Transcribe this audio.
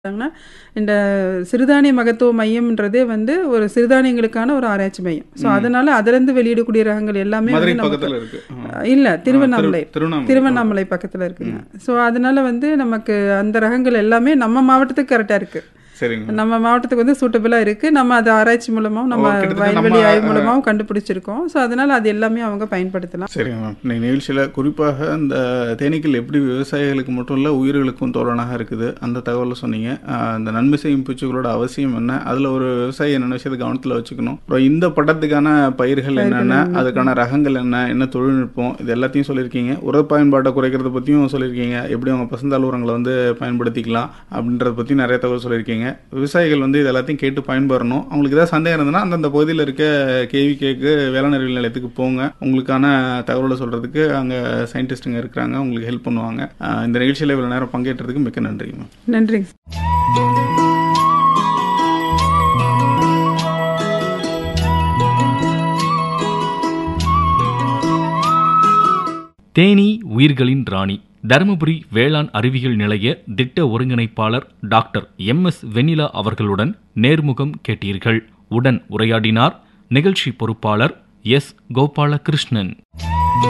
ங்கன்னா, இந்த சிறுதானிய மகத்துவ மையம்ன்றதே வந்து ஒரு சிறுதானியங்களுக்கான ஒரு ஆராய்ச்சி மையம். ஸோ, ம். அதனால அதிலிருந்து வெளியிடக்கூடிய ரகங்கள் எல்லாமே மதுரை வந்து நமக்கு பக்கத்துல இருக்கு. ஆ. அ இல்ல ஆ, திரு திருவண்ணாமலை. திருவண்ணாமலை. ஆ. திருவண்ணாமலை பக்கத்துல இருக்குங்க. ம். ஸோ, அதனால வந்து நமக்கு அந்த ரகங்கள் எல்லாமே நம்ம மாவட்டத்துக்கு கரெக்ட்டா இருக்கு. சரிங்க. நம்ம மாவட்டத்துக்கு வந்து சூட்டபிளா இருக்கு. நம்ம அத ஆராய்ச்சி மூலமாவும், ஓ! நம்ம கிட்டத்தட்ட வயல்வெளி நம்ம ஆய்வு அ மூலமாவும் கண்டுபிடிச்சிருக்கோம். ஸோ, அதனால அது எல்லாமே அவங்க பயன்படுத்தலாம். சரிங்க மேம். இன்னைக்கு நிகழ்ச்சியில குறிப்பாக இந்த தேனீக்கள் எப்படி விவசாயிகளுக்கு மட்டும் இல்ல, உயிர்களுக்கும் தோழனாக இருக்குது. அந்த தகவல சொன்னீங்க. அ இந்த நன்மை செய்யும் பூச்சிகளோட அவசியம் என்ன? அதுல ஒரு விவசாயி என்னென்ன விஷயத்த கவனத்துல வச்சுக்கணும். அப்புறம் இந்த பட்டத்துக்கான பயிர்கள் பயிர்கள் என்னென்ன? என்ன? அதுக்கான ம். ரகங்கள் என்ன? என்ன தொழில்நுட்பம்? இது எல்லாத்தையும் சொல்லியிருக்கீங்க. உர பயன்பாட்ட குறைக்கிறத பத்தியும் சொல்லியிருக்கீங்க. எப்படி அவங்க பசுந்தாள் உரங்கள வந்து பயன்படுத்திக்கலாம் அப்படின்றத பத்தி நிறைய தகவல் சொல்லியிருக்கீங்க. விவசாயிகள் வந்து இது எல்லாத்தையும் கேட்டு பயன்பெறணும். அவங்களுக்கு ஏதாவது சந்தேகம் இருந்ததுன்னா, அந்தந்த பகுதியில இருக்க கேவிகேக்கு வேளாண் அறிவியல் நிலையத்துக்கு போங்க. உங்களுக்கான தகவல சொல்றதுக்கு அங்க சயின்டிஸ்ட்டுங்க இருக்கிறாங்க. உங்களுக்கு ஹெல்ப் பண்ணுவாங்க. அ இந்த நிகழ்ச்சியில இவ்வளவு நேரம் பங்கேற்றதுக்கு மிக்க நன்றிங்க மேம். நன்றிங்க. தேனீ உயிர்களின் ராணி தருமபுரி வேளாண் அறிவியல் நிலைய திட்ட ஒருங்கிணைப்பாளர் டாக்டர் எம் எஸ் வெண்ணிலா அவர்களுடன் நேர்முகம் கேட்டீர்கள் உடன் உரையாடினார் நிகழ்ச்சி பொறுப்பாளர் எஸ் கோபாலகிருஷ்ணன்